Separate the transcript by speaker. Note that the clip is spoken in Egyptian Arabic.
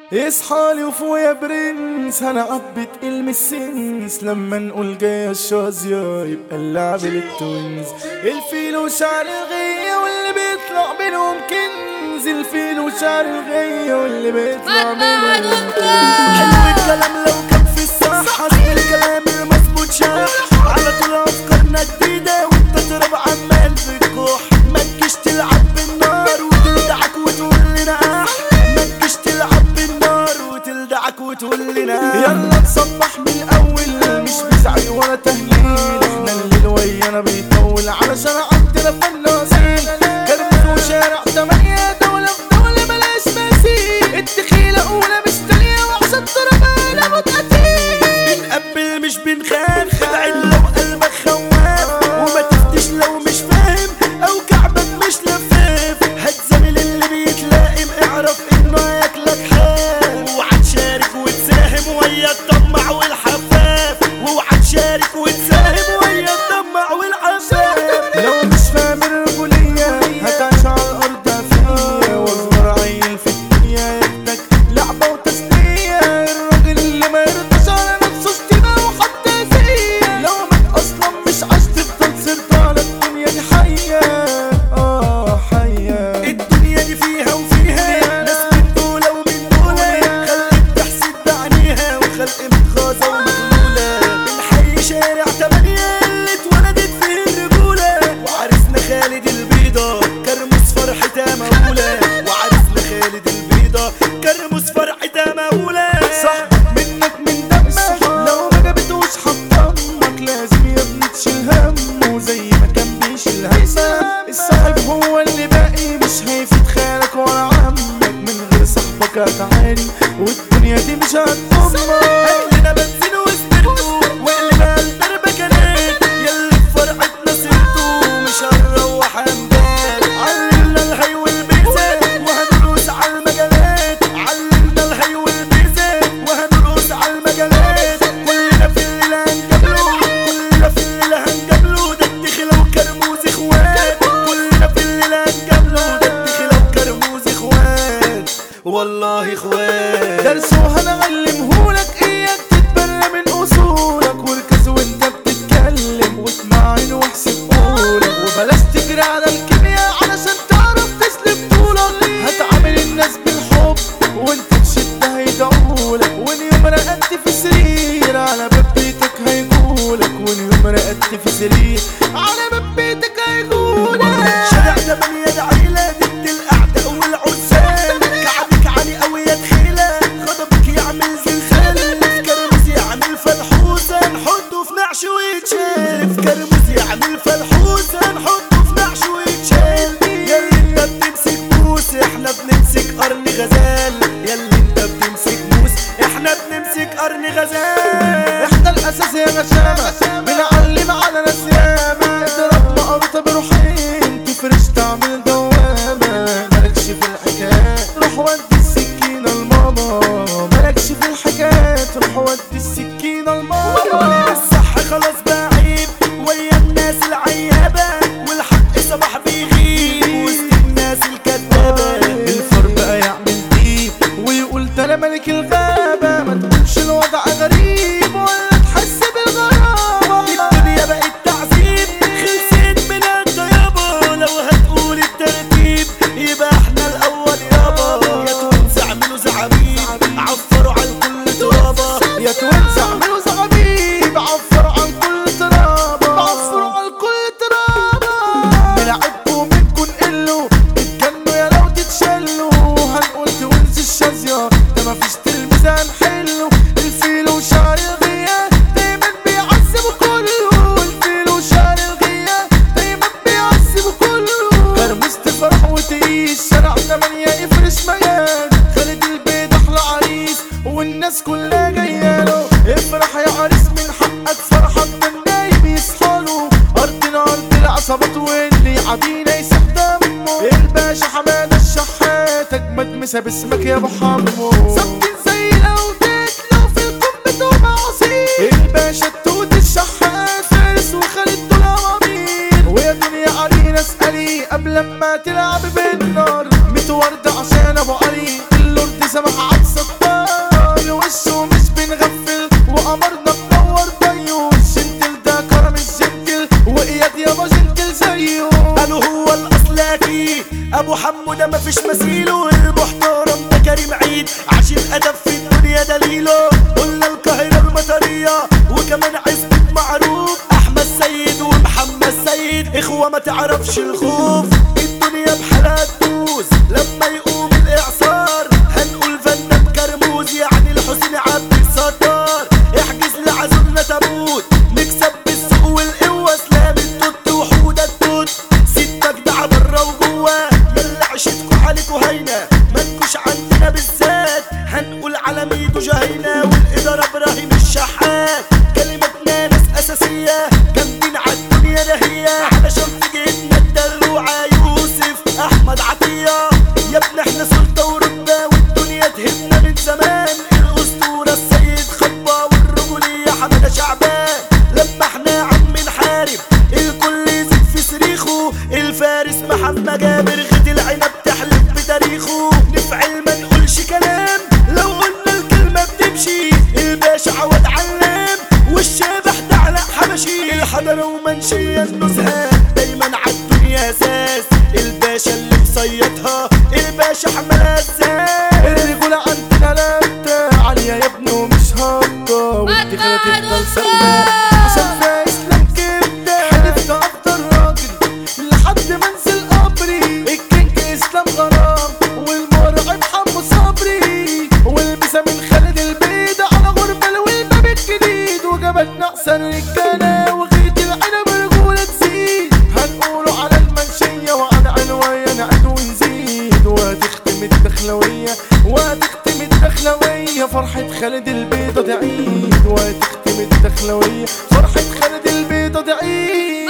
Speaker 1: اصحى لي وفوق يا برنس انا قبت المسنس لما نقول جاي الشازية يبقى اللعب للتوينز الفيل وشعر الغية واللي بيطلع منهم كنز الفيل وشعر الغية واللي بيطلع منهم كنز حلو الكلام لو كان في الصحة اسم الكلام المظبوط شاح على طول افكارنا جديدة وانت تضرب عمال بتكح ما تجيش تلعب بالنار وتلدعك وتقول لنا اح ما تجيش تلعب بالنار وتلدعك وتقول لنا يلا نصبح من الاول مش بزعل ولا تهليل احنا الليل ويانا بيطول علشان عندنا فنانين كرمز وشارع تمانية دولة في دولة بلاش مثيل الدخيلة أولى مش تانية وعشان ضربانة متقتل بنقبل مش بنخاف خدع لو قلبك خواف وما تفتش لو مش فاهم أو كعبك مش لفاف هتزامل اللي بيتلائم اعرف إنه هياكلك حاف واوعى تشارك وتساهم ويا الطمع والحفاف واوعى تشارك وتساهم ويا الطمع والحفاف لو مش فاهم الرجولية هتعيش على الأرض فيا واصغر عيل في الدنيا ياخدك لعبة وتسلية الراجل اللي ما يرضاش على نفسه اشتباه وحتى فيا لو مات أصلا مش عاش تفضل صرت على الدنيا دي حية اه حية الدنيا دي فيها وفيها ناس من دول ومن دول خلق تحسد بعينيها وخلق متغاظة ومغلولة بنحيي شارع تمانية اللي اتولدت فيه الرجولة وعرسنا خالد البيضة كرموس فرحتها مولى وعرسنا خالد البيضة كرموس فرحتها مولى صح منك من دمك لو ما جابتوش حطمك لازم يا ابني تشيل همه زي ما كان بيشيل همك الصاحب هو اللي باقي مش هيفيد خالك ولا عمك من غير صاحبك هتعاني والدنيا دي مش هتضمك هات لنا بنزين وسبرتو واقلبها البربكانات يلي في فرحتنا سبتو مش هنروح امبارح علمنا الهي والبيزات وهنرقص على المجالات علمنا الهي والبيزات وهنرقص على المجالات كلنا في الليل هنجابله كلنا في الليل هنجابله ده الدخلة وكرموز اخوات كلنا في الليل هنجابله ده الدخلة وكرموز اخوات والله اخوات درس وهنعلمهولك اياك تتبرى من اصولك واركز وانت بتتكلم واسمعين واحسب قولك وبلاش تجري على الكيمياء علشان تعرف تسلم طولك هتعامل الناس بالحب وانت تشد هيدعولك وان يوم رقدت في سرير على باب بيتك هيقولك وان يوم رقدت في سرير على باب بيتك هيقولك شارع تمانية العيلة ضد الأعداء والعزال كعبك عالي أوي يا تخيلة غضبك يعمل زلزال في كرمز يعمل فلحوسة نحطه في نعش ويتشال في كرمز يعمل فلحوسة نحطه في نعش ويتشال ياللي انت بتمسك موس احنا بنمسك قرن غزال ياللي انت بتمسك موس احنا بنمسك قرن غزال احنا الاساس يا غشامة بنعلم على ناس ياما اضرب مقرطة بروحين تفرش تعمل دوامة مالكش في الحكايات روح ودي السكينة لماما مالكش في الحكايات روح ودي السكينة لماما الصح خلاص بقى عيب ويا الناس العيابة والحق صباح بيغيب وسط الناس الكدابة الفار بقى يعمل ديب ويقول ده انا ملك الغابة ما تقولش الوضع غريب ولا تحس بالغرابة الدنيا بقت تعذيب خلصت من الطيابة لو هتقول الترتيب يبقى احنا الاول يابا يا توينز اعملوا زعابيب عفروا عن كل ترابة يا توينز اعملوا زعابيب عفروا عن كل ترابة عفروا عن كل ترابة بنلعبكم منكم نقلوا تتجنوا يا لو تتشلوا هنقول توينز الشاذية ده مفيش تلميذ هنحله الفيل وشعر الغية دايما بيعذبوا كله الفيل وشعر الغية دايما بيعذبوا كله كرموز تفرح وتعيش شارع تمانية يفرش مكان خالد البيت احلى عريس والناس كلها جايه له افرح يا عريس من حقك فرحك ده النايم يصحاله ارضنا ارض العصابات واللي يعادينا يسيح دمه الباشا حماده الشحات اجمد مسا باسمك يا ابو حمو ثابتين زي الاوتاد لو في القمه معاصير الباشا التوت الشحات فارس وخالد دول عوامير ويا دنيا علينا اسالي قبل ما تلعب بالنار متوردة عشان ابو علي اللورد سمح عكسك
Speaker 2: الأدب في الدنيا دليله قلنا القاهرة المطرية وكمان عزبة معروف أحمد سيد ومحمد سيد إخوة ما تعرفش الخوف الدنيا بحالها تدوس لما يقوم الإعصار هنقول فنان كرموز يعني الحسين عبد الستار احجز لعزولنا تابوت نكسب بالسوق والقوة سلام التوت وحودة التوت ستة جدع برا وجوا يلا عشتكوا حالكوا هينة مالكوش عندنا بالذات هنقول على ميدو جهينة والإدارة إبراهيم الشحات كلمتنا ناس أساسية جامدين عالدنيا ده هي علشان في جيتنا الدلوعة يوسف أحمد عطية يا ابن احنا سلطة ورتبة والدنيا تهمنا من زمان الأسطورة السيد خطبة والرجولية حمادة شعبان لما احنا عم نحارب الكل يزيد في صريخه الفارس محمد جابر غد العنب تحلف بتاريخه نفعل ما نقولش كلام لو قلنا الكلمة بتمشي الباشا عواد علام والشبح تعلق حبشي الحضر ومنشية النزهة دايما عالدنيا اساس الباشا اللي مصيطها الباشا حمال الزاز
Speaker 1: الرجولة عندنا لابتة عالية يا ابني ومش هابطة والدخلة تفضل سلمة عشان فيها اسلام كبدة حلفت افضل راجل لحد ما انزل قبري الكينج اسلام غرام والمرعب حمو صبري والبسة من خالد البيضة على غربة والباب الجديد وجبت نقص الرجالة وغيت العنب رجولة تزيد هنقولوا على المنشية وعلى عنوية نعد ونزيد وهتختم الدخلوية وهتختم الدخلوية فرحة خالد البيضة تعيد وهتختم الدخلوية فرحة خالد البيضة تعيد